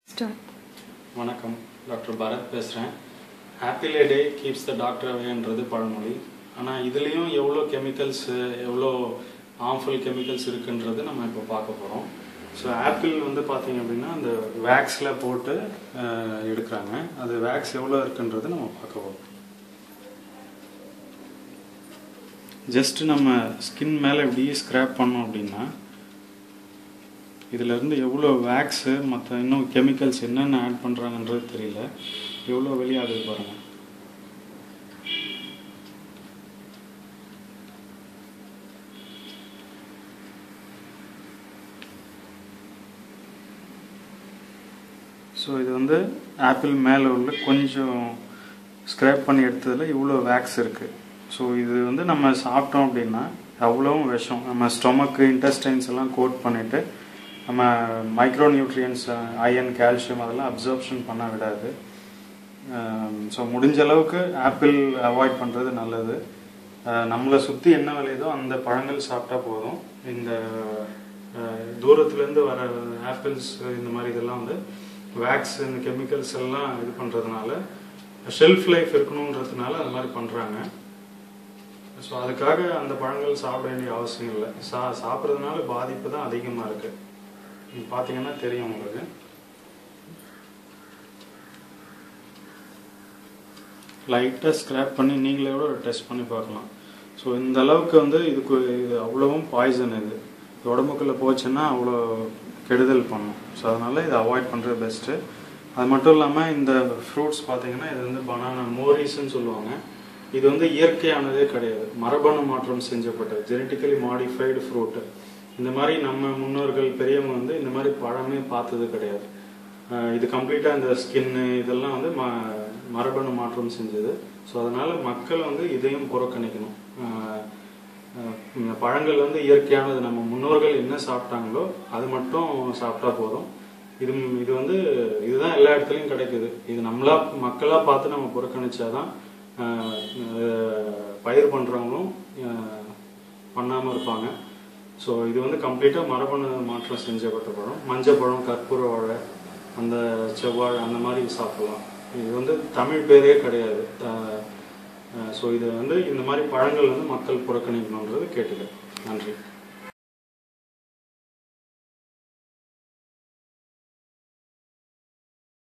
start வணக்கம் doctor Bharath பேசுகிறேன் apple a day keeps the doctor அவேன்றது பழமொழி ஆனால் இதுலேயும் எவ்வளோ கெமிக்கல்ஸ் எவ்வளோ ஹார்ம்ஃபுல் கெமிக்கல்ஸ் இருக்குன்றது நம்ம இப்போ பார்க்க போகிறோம் ஸோ ஆப்பிள் வந்து பார்த்தீங்க அப்படின்னா அந்த வேக்ஸில் போட்டு அஹ், எடுக்கிறாங்க அது வேக்ஸ் எவ்வளோ இருக்குன்றது நம்ம பார்க்க போகிறோம் ஜஸ்ட் நம்ம ஸ்கின் மேலே இப்படி ஸ்க்ராப் பண்ணோம் அப்படின்னா இதிலேருந்து எவ்வளோ வேக்ஸு மற்ற இன்னும் கெமிக்கல்ஸ் என்னென்ன ஆட் பண்ணுறாங்கன்றது தெரியல எவ்வளோ வெளியாகுது பாருங்க ஸோ இது வந்து ஆப்பிள் மேலே உள்ள கொஞ்சம் ஸ்க்ராப் பண்ணி எடுத்ததில் இவ்வளோ வேக்ஸ் இருக்குது ஸோ இது வந்து நம்ம சாப்பிட்டோம் அப்படின்னா அவ்வளவும் விஷம் நம்ம ஸ்டொமக்கு இன்டெஸ்டைன்ஸ் எல்லாம் கோட் பண்ணிவிட்டு நம்ம மைக்ரோ நியூட்ரியன்ஸ் அயன் கால்சியம் அதெல்லாம் அப்சர்ப்ஷன் பண்ண விடாது ஸோ முடிஞ்ச அளவுக்கு ஆப்பிள் அவாய்ட் பண்ணுறது நல்லது அஹ் நம்மளை சுற்றி என்ன விளையுதோ அந்த பழங்கள் சாப்பிட்டா போதும் இந்த அஹ், தூரத்துலேருந்து வர ஆப்பிள்ஸ் இந்த மாதிரி இதெல்லாம் வந்து வேக்ஸ் இந்த கெமிக்கல்ஸ் எல்லாம் இது பண்ணுறதுனால ஷெல்ஃப் லைஃப் இருக்கணுன்றதுனால அது மாதிரி பண்ணுறாங்க ஸோ அதுக்காக அந்த பழங்கள் சாப்பிட வேண்டிய அவசியம் இல்லை சா சாப்பிட்றதுனால பாதிப்பு தான் அதிகமாக இருக்குது நீங்கள் பார்த்தீங்கன்னா தெரியும் உங்களுக்கு லைட்டாக ஸ்க்ராப் பண்ணி நீங்களே கூட ஒரு டெஸ்ட் பண்ணி பார்க்கலாம் ஸோ இந்த அளவுக்கு வந்து இதுக்கு இது அவ்வளவும் பாய்சன் இது இது உடம்புக்குள்ளே போச்சுன்னா அவ்வளோ கெடுதல் பண்ணும் ஸோ அதனால் இதை அவாய்ட் பண்ணுறது பெஸ்ட்டு அது மட்டும் இல்லாமல் இந்த ஃப்ரூட்ஸ் பார்த்தீங்கன்னா இது வந்து பனானா மோரிஸ்ன்னு சொல்லுவாங்க இது வந்து இயற்கையானதே கிடையாது மரபணு மாற்றம் செஞ்சப்பட்டது ஜெனட்டிக்கலி மாடிஃபைடு ஃப்ரூட்டு இந்த மாதிரி நம்ம முன்னோர்கள் பெரியவங்க வந்து இந்த மாதிரி பழமே பார்த்தது கிடையாது அஹ் இது கம்ப்ளீட்டாக இந்த ஸ்கின்னு இதெல்லாம் வந்து ம மரபணு மாற்றம் செஞ்சது ஸோ அதனால் மக்கள் வந்து இதையும் புறக்கணிக்கணும் அஹ் அஹ் இந்த பழங்கள் வந்து இயற்கையானது நம்ம முன்னோர்கள் என்ன சாப்பிட்டாங்களோ அது மட்டும் சாப்பிட்டா போதும் இது இது வந்து இதுதான் எல்லா இடத்துலையும் கிடைக்குது இது நம்மளா மக்களாக பார்த்து நம்ம புறக்கணிச்சாதான் அஹ் அஹ் பயிர் பண்ணுறவங்களும் பண்ணாமல் இருப்பாங்க ஸோ இது வந்து கம்ப்ளீட்டாக மரபணு மாற்றம் செஞ்சப்பட்ட பழம் மஞ்சள் பழம் கற்பூர வாழை அந்த செவ்வாழை அந்த மாதிரி சாப்பிடலாம் இது வந்து தமிழ் பேரே கிடையாது ஸோ இது வந்து இந்த மாதிரி பழங்கள் வந்து மக்கள் புறக்கணிக்கணுன்றது கேட்டுக்கிறேன் நன்றி